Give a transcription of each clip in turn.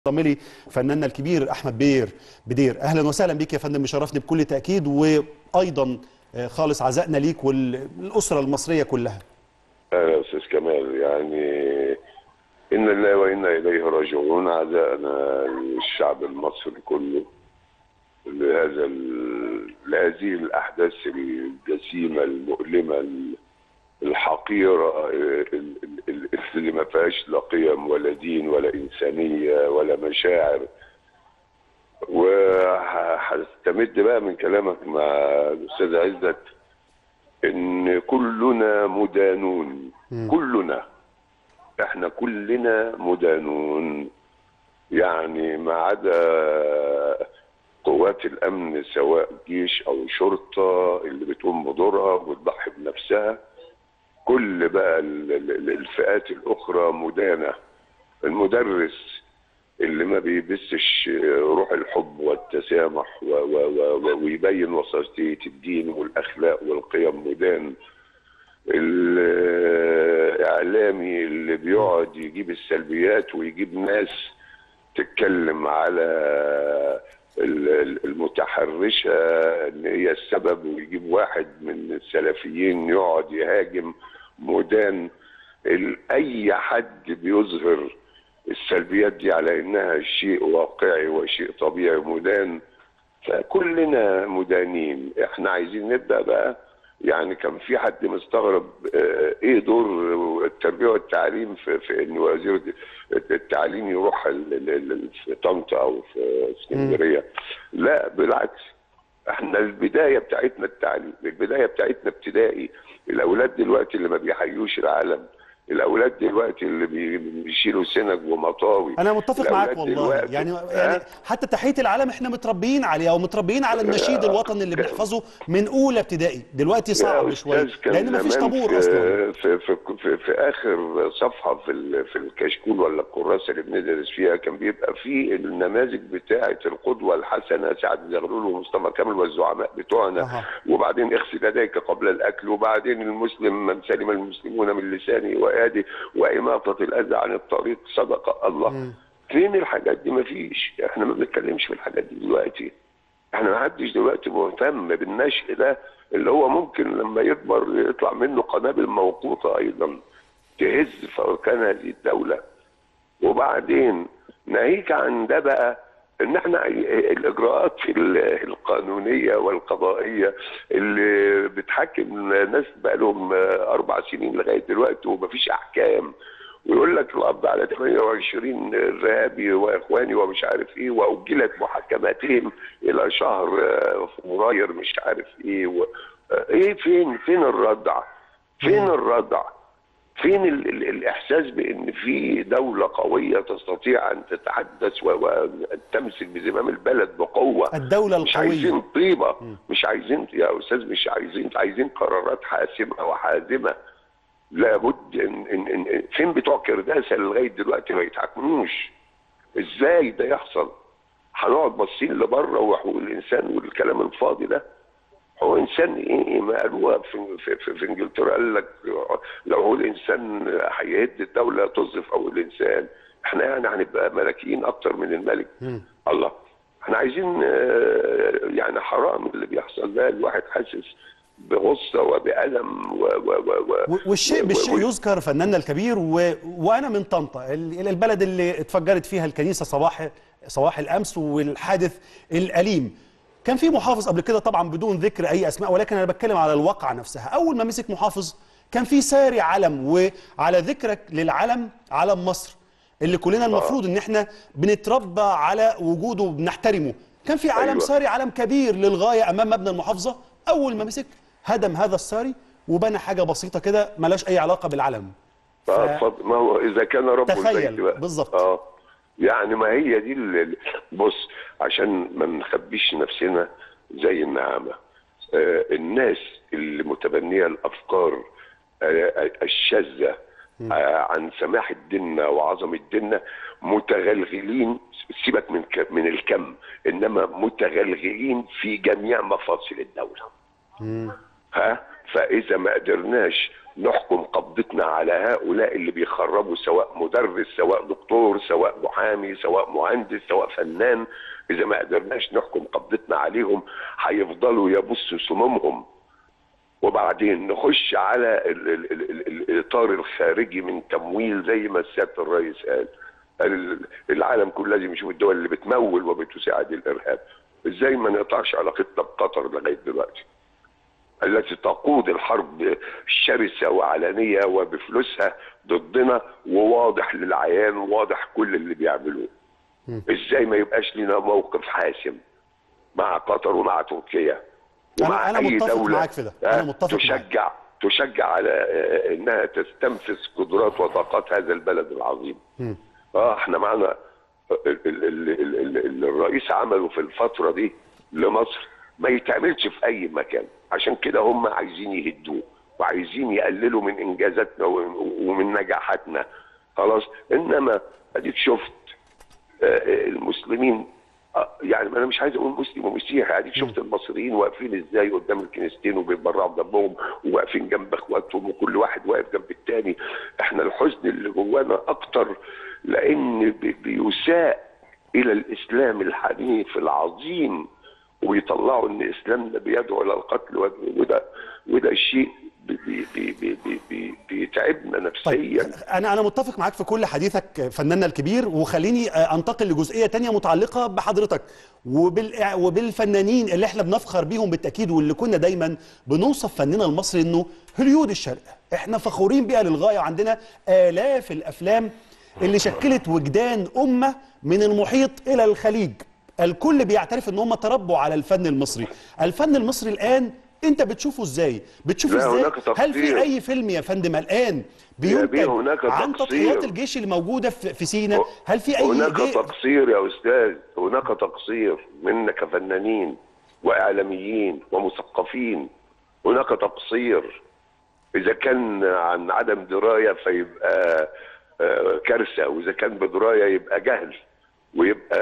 ضملي فناننا الكبير احمد بير بدير اهلا وسهلا بك يا فندم مشرفني بكل تاكيد وايضا آه، خالص عزائنا ليك والاسره المصريه كلها أهلا يا أستاذ كمال يعني إن الله وإنا إليه راجعون عزاءنا للشعب المصري كله لهذا ال- لهذه الأحداث الجسيمة المؤلمة الحقيرة ال- ال- ال- اللي ما فيهاش لا قيم ولا دين ولا إنسانية ولا مشاعر وهستمد بقى من كلامك مع الأستاذ عزت ان كلنا مدانون كلنا احنا كلنا مدانون يعني ما عدا قوات الامن سواء جيش او شرطه اللي بتقوم بدورها وتضحي بنفسها كل بقى ال- ال- الفئات الاخرى مدانه المدرس اللي ما بيبثش روح الحب والتسامح و و و و ويبين وسطية الدين والأخلاق والقيم مدان الإعلامي اللي بيقعد يجيب السلبيات ويجيب ناس تتكلم على ال- ال- المتحرشة إن هي السبب ويجيب واحد من السلفيين يقعد يهاجم مدان ال- أي حد بيظهر السلبيات دي على انها شيء واقعي وشيء طبيعي مدان فكلنا مدانين احنا عايزين نبدا بقى يعني كان في حد مستغرب آه، ايه دور التربيه والتعليم في, في ان وزير التعليم يروح ال- ال- ال- في طنطا او في اسكندريه لا بالعكس احنا البدايه بتاعتنا التعليم البدايه بتاعتنا ابتدائي الاولاد دلوقتي اللي ما بيحيوش العالم الاولاد دلوقتي اللي بي- بيشيلوا سنج ومطاوي انا متفق معاك الأولاد والله دلوقتي- يعني ها؟ يعني حتى تحيه العالم احنا متربيين عليها ومتربيين على النشيد الوطني اللي بنحفظه من اولى ابتدائي دلوقتي صعب يا شويه أستاذ كان لان مفيش زمان طابور في اصلا في, في, في, في اخر صفحه في ال- في الكشكول ولا الكراسه اللي بندرس فيها كان بيبقى في النماذج بتاعه القدوه الحسنه سعد زغلول ومصطفى كامل والزعماء بتوعنا أها. وبعدين اغسل يديك قبل الاكل وبعدين المسلم من سلم المسلمون من لسانه ويده واماطه الاذى عن الطريق صدق الله فين الحاجات دي مفيش احنا ما بنتكلمش في الحاجات دي دلوقتي احنا ما حدش دلوقتي مهتم بالنشء ده اللي هو ممكن لما يكبر يطلع منه قنابل موقوته ايضا تهز فركان هذه الدوله وبعدين ناهيك عن ده بقى ان احنا الاجراءات ال- القانونيه والقضائيه اللي بتحكم ناس بقى لهم اربع سنين لغايه دلوقتي ومفيش احكام ويقول لك القبض على 28 ارهابي واخواني ومش عارف ايه واجلت محاكماتهم الى شهر آه، فبراير مش عارف ايه و... آه، ايه فين فين الردع؟ فين الردع؟ فين ال ال الاحساس بان في دوله قويه تستطيع ان تتحدث و- وان تمسك بزمام البلد بقوه الدوله مش القويه عايزين طيبه مش عايزين يا استاذ مش عايزين عايزين قرارات حاسمه وحازمه لابد ان, إن, إن فين بتوع كرداسه اللي لغايه دلوقتي ما يتحاكموش ازاي ده يحصل هنقعد باصين لبره وحقوق الانسان والكلام الفاضي ده هو انسان ايه ما قالوها في, في, في, في انجلترا قال لك لو هو الانسان هيهد الدوله تصرف او الانسان احنا يعني هنبقى ملاكين اكتر من الملك الله احنا عايزين آه، يعني حرام اللي بيحصل ده الواحد حاسس بغصه وبالم و و و و و- والشيء و- بالشيء و- يذكر فناننا الكبير و... وانا من طنطا ال- البلد اللي اتفجرت فيها الكنيسه صباح صباح الامس والحادث الاليم كان في محافظ قبل كده طبعا بدون ذكر اي اسماء ولكن انا بتكلم على الواقعه نفسها اول ما مسك محافظ كان في ساري علم وعلى ذكرك للعلم علم مصر اللي كلنا المفروض ان احنا بنتربى على وجوده وبنحترمه كان في علم أيوة. ساري علم كبير للغايه امام مبنى المحافظه اول ما مسك هدم هذا الساري وبنى حاجه بسيطه كده ملاش اي علاقه بالعلم ف... آه، اتفضل. ما هو اذا كان رب تخيل، البيت بقى بالظبط. اه يعني ما هي دي ال- بص عشان ما نخبيش نفسنا زي النعامه آه الناس اللي متبنيه الافكار آه الشاذه آه عن سماحه ديننا وعظمه ديننا متغلغلين سيبك من ك- من الكم انما متغلغلين في جميع مفاصل الدوله ها فاذا ما قدرناش نحكم قبضتنا على هؤلاء اللي بيخربوا سواء مدرس سواء دكتور سواء محامي سواء مهندس سواء فنان اذا ما قدرناش نحكم قبضتنا عليهم هيفضلوا يبصوا سمومهم وبعدين نخش على ال ال ال ال الاطار الخارجي من تمويل زي ما سياده الرئيس قال قال ال- العالم كله لازم يشوف الدول اللي بتمول وبتساعد الارهاب ازاي ما نقطعش علاقتنا بقطر لغايه دلوقتي التي تقود الحرب شرسه وعلنيه وبفلوسها ضدنا وواضح للعيان وواضح كل اللي بيعملوه ازاي ما يبقاش لنا موقف حاسم مع قطر ومع تركيا أنا- ومع أنا أي متفق دولة معاك في ده. أنا آه، متفق معاك. تشجع تشجع على آه، انها تستنفذ قدرات وطاقات هذا البلد العظيم اه احنا معنا ال- ال- ال- ال- ال- اللي الرئيس عمله في الفترة دي لمصر ما يتعملش في اي مكان عشان كده هم عايزين يهدوه وعايزين يقللوا من انجازاتنا و- ومن نجاحاتنا خلاص انما اديك شفت آه، المسلمين آه، يعني ما انا مش عايز اقول مسلم ومسيحي اديك شفت المصريين واقفين ازاي قدام الكنيستين وبيتبرعوا دمهم وواقفين جنب اخواتهم وكل واحد واقف جنب التاني احنا الحزن اللي جوانا اكتر لان بي- بيساء الى الاسلام الحنيف العظيم ويطلعوا ان اسلامنا بيدعو الى القتل وده وده شيء بي بي بي بي بي بيتعبنا نفسيا طيب انا انا متفق معاك في كل حديثك فناننا الكبير وخليني آه، انتقل لجزئيه تانية متعلقه بحضرتك وبال وبالفنانين اللي احنا بنفخر بيهم بالتاكيد واللي كنا دايما بنوصف فننا المصري انه هوليود الشرق احنا فخورين بيها للغايه وعندنا الاف الافلام اللي شكلت وجدان امه من المحيط الى الخليج الكل بيعترف ان هم تربوا على الفن المصري الفن المصري الان انت بتشوفه ازاي بتشوفه لا، ازاي هناك هل في تقصير. اي فيلم يا فندم الان يا بينتج بيه، هناك عن تقصير. تضحيات الجيش اللي موجوده في في سيناء هل في اي هناك جي- تقصير يا استاذ هناك تقصير منا كفنانين واعلاميين ومثقفين هناك تقصير اذا كان عن عدم درايه فيبقى آه، كارثه واذا كان بدرايه يبقى جهل ويبقى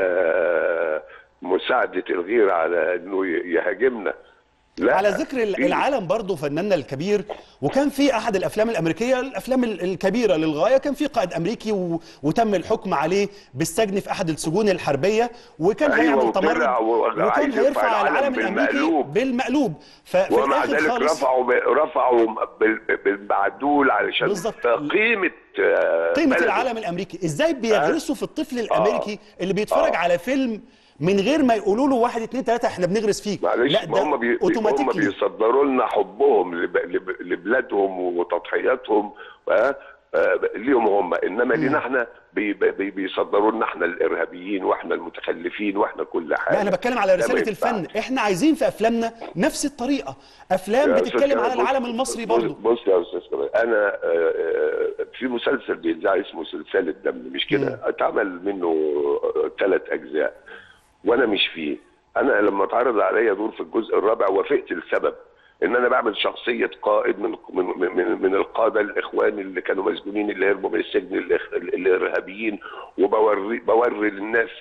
آه، مساعده الغير على انه ي- يهاجمنا لا على ذكر ال- في- العالم برضه فناننا الكبير وكان في احد الافلام الامريكيه الافلام ال- الكبيره للغايه كان في قائد امريكي و... وتم الحكم عليه بالسجن في احد السجون الحربيه وكان أيوة، هيعمل وطلع تمرد وعايز وكان يرفع هيرفع العلم العلم الامريكي بالمقلوب. بالمقلوب ففي ومع الاخر ذلك خالص رفعوا رفعوا بال- بالمعدول علشان بالظبط. قيمه آه، قيمه بلده. العالم الامريكي ازاي بيغرسوا في الطفل الامريكي اللي بيتفرج آه. على فيلم من غير ما يقولوا له واحد اتنين تلاته احنا بنغرس فيك معلش لا ما هم بي... هم اوتوماتيكلي بيصدروا لنا حبهم لب... لب... لبلادهم وتضحياتهم آه، آه، ليهم هم انما لينا احنا بي... بي... بيصدروا لنا احنا الارهابيين واحنا المتخلفين واحنا كل حاجه لا انا بتكلم على ده ما رساله الفن ينفعش. احنا عايزين في افلامنا نفس الطريقه افلام يا أستاذ بتتكلم كمال، على بص- العالم المصري بص- برضه بص يا استاذ كمال انا آه، آه، في مسلسل بيتذاع اسمه سلسله دم مش كده اتعمل منه ثلاث اجزاء وانا مش فيه انا لما اتعرض عليا دور في الجزء الرابع وافقت لسبب ان انا بعمل شخصيه قائد من من من, من القاده الاخوان اللي كانوا مسجونين اللي هربوا من السجن الإخ- الارهابيين وبوري بوري للناس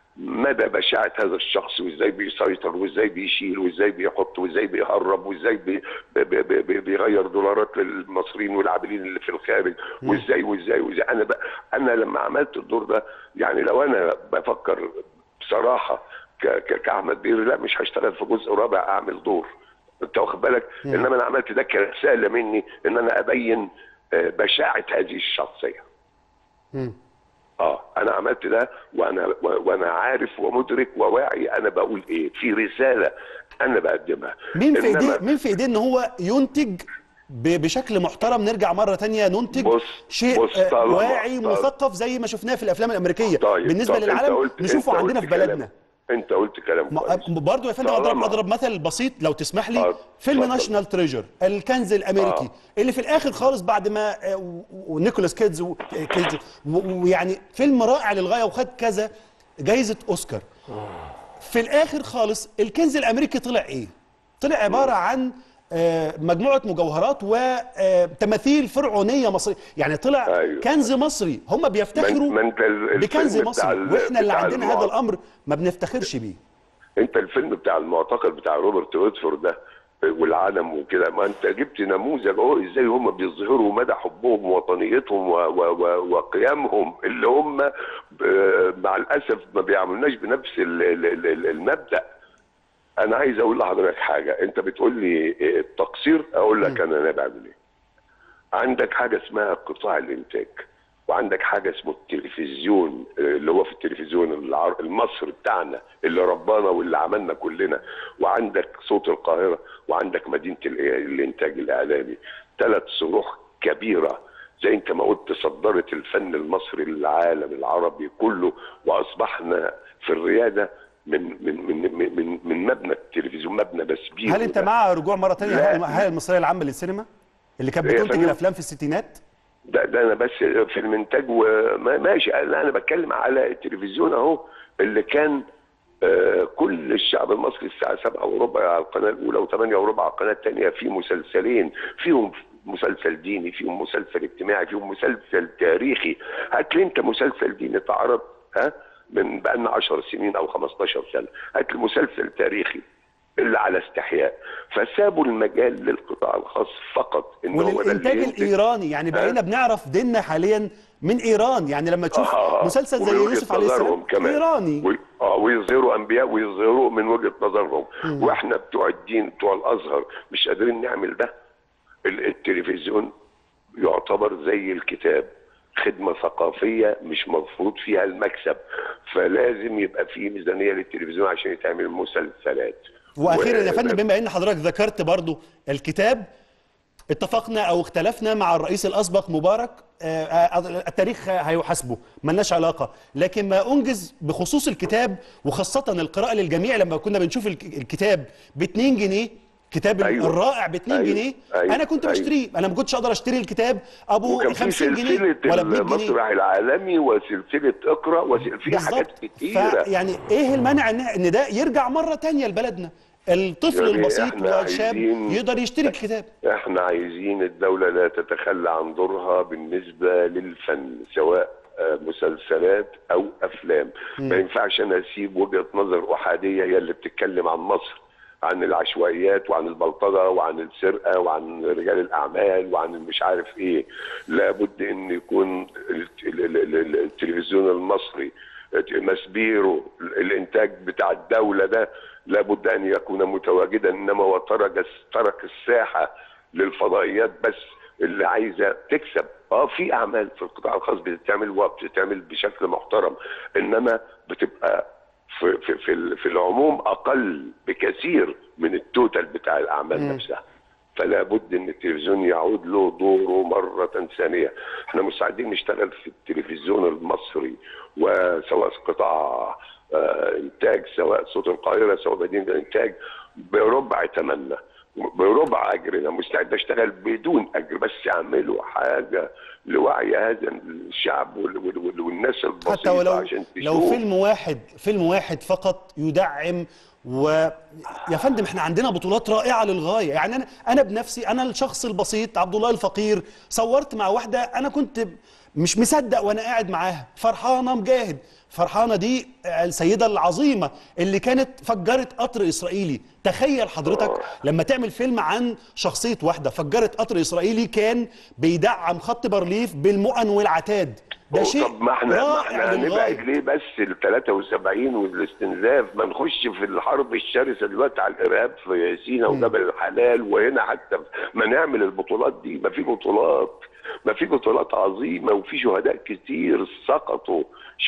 مدى بشاعة هذا الشخص وازاي بيسيطر وازاي بيشيل وازاي بيحط وازاي بيهرب وازاي بي بي بي بي بيغير دولارات للمصريين والعاملين اللي في الخارج وازاي وازاي وازاي انا بقى انا لما عملت الدور ده يعني لو انا بفكر بصراحه ك- ك- كاحمد بير لا مش هشتغل في جزء رابع اعمل دور انت واخد بالك انما انا عملت ده كرساله مني ان انا ابين آه، بشاعه هذه الشخصيه اه انا عملت ده وانا و- وانا عارف ومدرك وواعي انا بقول ايه في رساله انا بقدمها مين في إنما- ايديه مين في ايديه ان هو ينتج ب- بشكل محترم نرجع مره تانية ننتج بص- شيء بص آه، طالما- واعي طالما- مثقف زي ما شفناه في الافلام الامريكيه طيب بالنسبه طب أنت للعالم قلت- نشوفه أنت عندنا قلت في كلام- بلدنا انت قلت كلام ما- كويس برضه يا فندم اضرب طالما- اضرب مثل بسيط لو تسمح لي آه، فيلم اتفضل. ناشونال تريجر الكنز الامريكي آه. اللي في الاخر خالص بعد ما آه، و- ونيكولاس كيدز و- كيدز و- ويعني فيلم رائع للغايه وخد كذا جايزه اوسكار في الاخر خالص الكنز الامريكي طلع ايه طلع عباره عن آه، مجموعه مجوهرات وتماثيل فرعونيه مصريه يعني طلع أيوة. كنز مصري هم بيفتخروا ما انت ال- الفيلم بكنز بتاع مصري ال- واحنا اللي بتاع عندنا هذا المعتقل. الامر ما بنفتخرش بيه انت الفيلم بتاع المعتقل بتاع روبرت ويدفورد ده والعلم وكده ما انت جبت نموذج اهو ازاي هم بيظهروا مدى حبهم ووطنيتهم و- و- و- وقيمهم اللي هم ب- مع الاسف ما بيعملناش بنفس ال- ال- ال- المبدا انا عايز اقول لحضرتك حاجه انت بتقول لي إيه التقصير اقول لك انا انا بعمل ايه عندك حاجه اسمها قطاع الانتاج وعندك حاجه اسمه التلفزيون آه، اللي هو في التلفزيون العر- المصري بتاعنا اللي ربانا واللي عملنا كلنا وعندك صوت القاهره وعندك مدينه ال- الانتاج الاعلامي ثلاث صروح كبيره زي انت ما قلت صدرت الفن المصري للعالم العربي كله واصبحنا في الرياده من من من من من, من مبنى التلفزيون مبنى بس بيه هل انت مع رجوع مره ثانيه لا. الهيئه المصريه العامه للسينما اللي كانت إيه يا بتنتج فندم؟ الافلام في الستينات ده, ده انا بس في المنتاج وما ماشي لا انا بتكلم على التلفزيون اهو اللي كان آه، كل الشعب المصري الساعه 7 وربع على القناه الاولى و8 وربع على القناه الثانيه في مسلسلين فيهم مسلسل ديني فيهم مسلسل اجتماعي فيهم مسلسل تاريخي هات لي انت مسلسل ديني اتعرض ها من بقالنا 10 سنين او 15 سنه هات لي مسلسل تاريخي الا على استحياء فسابوا المجال للقطاع الخاص فقط ان هو ده اللي وللانتاج ينتج. الايراني يعني بقينا بنعرف ديننا حاليا من ايران يعني لما تشوف آه، مسلسل زي ومن يوسف وجهة عليه السلام نظرهم كمان. ايراني وي- اه ويظهروا انبياء ويظهروا من وجهه نظرهم واحنا بتوع الدين بتوع الازهر مش قادرين نعمل ده ال- التلفزيون يعتبر زي الكتاب خدمة ثقافية مش مفروض فيها المكسب فلازم يبقى في ميزانية للتلفزيون عشان يتعمل مسلسلات واخيرا يا و- فندم بما ان حضرتك ذكرت برضو الكتاب اتفقنا او اختلفنا مع الرئيس الاسبق مبارك آه، آه، التاريخ هيحاسبه ملناش علاقه لكن ما انجز بخصوص الكتاب وخاصه القراءه للجميع لما كنا بنشوف الك- الكتاب ب 2 جنيه كتاب أيوة. الرائع ب 2 أيوة. جنيه أيوة. انا كنت أيوة. بشتريه انا ما كنتش اقدر اشتري الكتاب ابو وكان في 50 جنيه سلسلة ولا ب 100 جنيه المسرح العالمي وسلسلة اقرأ وسل... في حاجات بالظبط كتيرة فيعني ايه المانع ان ان ده يرجع مره تانية لبلدنا الطفل يعني البسيط إحنا والشاب عايزين- يقدر يشتري الكتاب احنا عايزين الدولة لا تتخلى عن دورها بالنسبة للفن سواء آه، مسلسلات او افلام ما ينفعش انا اسيب وجهة نظر احادية هي اللي بتتكلم عن مصر عن العشوائيات وعن البلطجة وعن السرقة وعن رجال الأعمال وعن مش عارف إيه لابد أن يكون الت- ال- ال- ال- التلفزيون المصري مسبيره الإنتاج بتاع الدولة ده لابد أن يكون متواجدا إنما هو ترك ترك الساحة للفضائيات بس اللي عايزة تكسب اه في اعمال في القطاع الخاص بتتعمل وبتتعمل بشكل محترم انما بتبقى في في في, ال- في العموم اقل بكثير من التوتال بتاع الاعمال نفسها فلا بد ان التلفزيون يعود له دوره مره ثانيه احنا مستعدين نشتغل في التلفزيون المصري وسواء قطاع آه، انتاج سواء صوت القاهره سواء مدينه الانتاج بربع ثمننا بربع اجرنا مستعد اشتغل بدون اجر بس اعملوا حاجه لوعي هذا الشعب وال- وال- وال- والناس البسيطه حتى ولو عشان لو تشوف فيلم واحد فيلم واحد فقط يدعم و يا فندم احنا عندنا بطولات رائعه للغايه يعني انا انا بنفسي انا الشخص البسيط عبد الله الفقير صورت مع واحده انا كنت مش مصدق وانا قاعد معاها فرحانه مجاهد فرحانه دي السيده العظيمه اللي كانت فجرت قطر اسرائيلي تخيل حضرتك لما تعمل فيلم عن شخصيه واحده فجرت قطر اسرائيلي كان بيدعم خط بارليف بالمؤن والعتاد ده شيء طب ما احنا ما رائع احنا للغايه هنبعد ليه بس ال 73 والاستنزاف ما نخش في الحرب الشرسه دلوقتي على الارهاب في سينا وجبل الحلال وهنا حتى ما نعمل البطولات دي ما في بطولات ما في بطولات عظيمه وفي شهداء كتير سقطوا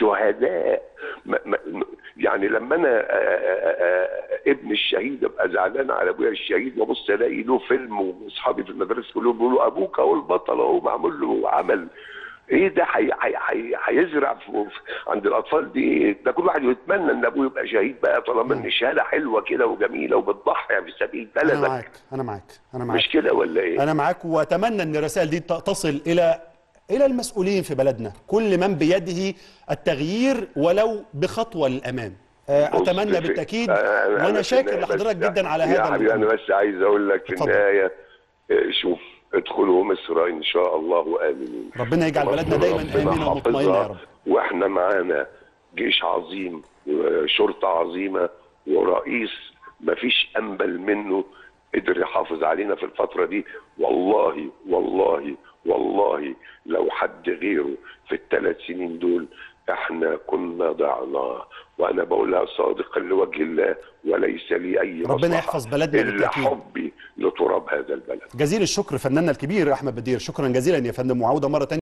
شهداء ما ما يعني لما انا آه، آه، آه، ابن الشهيد ابقى زعلان على ابويا الشهيد وابص الاقي له فيلم واصحابي في المدرسه كلهم بيقولوا ابوك اهو البطل اهو معمول له عمل ايه ده حي- حي- حي- هيزرع في في- عند الاطفال دي ايه ده كل واحد يتمنى ان ابوه يبقى شهيد بقى طالما ان الشهاده حلوه كده وجميله وبتضحي في سبيل انا بلدك معاك انا معاك انا معاك مش كده ولا ايه؟ انا معاك واتمنى ان الرسائل دي ت- تصل الى الى المسؤولين في بلدنا كل من بيده التغيير ولو بخطوه للامام آه، بص، اتمنى في- بالتاكيد أنا- أنا وانا في شاكر النهاية لحضرتك بس- جدا على يا هذا حبيبي انا المجهود. بس عايز اقول لك في اتفضل. النهايه آه، شوف ادخلوا مصر ان شاء الله امنين ربنا يجعل بلدنا دايما ربنا امنه ومطمئنه يا حافظها، رب واحنا معانا جيش عظيم وشرطه عظيمه ورئيس مفيش انبل منه قدر يحافظ علينا في الفتره دي والله والله والله لو حد غيره في الثلاث سنين دول احنا كنا ضعنا وانا بقولها صادقا لوجه الله وليس لي اي ربنا مصلحة يحفظ بلدنا الا بالتأكيد. حبي لتراب هذا البلد جزيل الشكر فناننا الكبير احمد بدير شكرا جزيلا يا فندم وعوده مره تانية